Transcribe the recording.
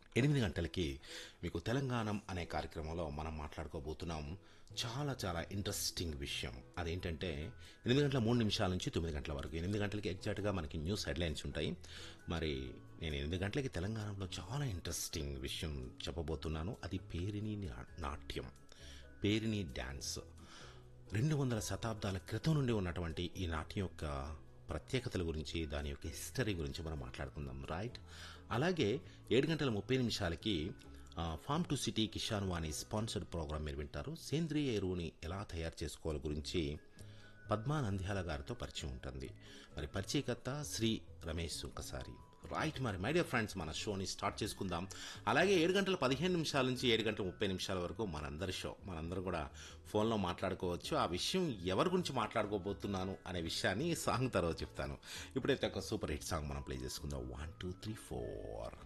ఎనిమిది గంటలకి మీకు తెలంగాణం అనే కార్యక్రమంలో మనం మాట్లాడుకోబోతున్నాం చాలా చాలా ఇంట్రెస్టింగ్ విషయం అదేంటంటే ఎనిమిది గంటల మూడు నిమిషాల నుంచి తొమ్మిది గంటల వరకు ఎనిమిది గంటలకి ఎగ్జాక్ట్గా మనకి న్యూస్ హెడ్లైన్స్ ఉంటాయి మరి నేను ఎనిమిది గంటలకి తెలంగాణలో చాలా ఇంట్రెస్టింగ్ విషయం చెప్పబోతున్నాను అది పేరిని నా- నాట్యం పేరిని డ్యాన్స్ రెండు వందల శతాబ్దాల క్రితం నుండి ఉన్నటువంటి ఈ నాట్యం యొక్క ప్రత్యేకతల గురించి దాని యొక్క హిస్టరీ గురించి మనం మాట్లాడుకుందాం రైట్ అలాగే ఏడు గంటల ముప్పై నిమిషాలకి ఆ, farm to city Kisan Vani sponsored programme మీరు వింటారు సేంద్రియ ఎరువుని ఎలా తయారు చేసుకోవాలి గురించి పద్మా నంద్యాల గారితో పరిచయం ఉంటుంది మరి పరిచయకర్త శ్రీ రమేష్ ఒకసారి రైట్ మరి మై డియర్ ఫ్రెండ్స్ మన షోని స్టార్ట్ చేసుకుందాం అలాగే ఏడు గంటల పదిహేను నిమిషాల నుంచి ఏడు గంటల ముప్పై నిమిషాల వరకు మనందరి షో మనందరం కూడా ఫోన్లో మాట్లాడుకోవచ్చు ఆ విషయం ఎవరి గురించి మాట్లాడుకోబోతున్నాను అనే విషయాన్ని ఈ సాంగ్ తర్వాత చెప్తాను ఇప్పుడైతే ఒక సూపర్ హిట్ సాంగ్ మనం ప్లే చేసుకుందాం వన్ టూ త్రీ ఫోర్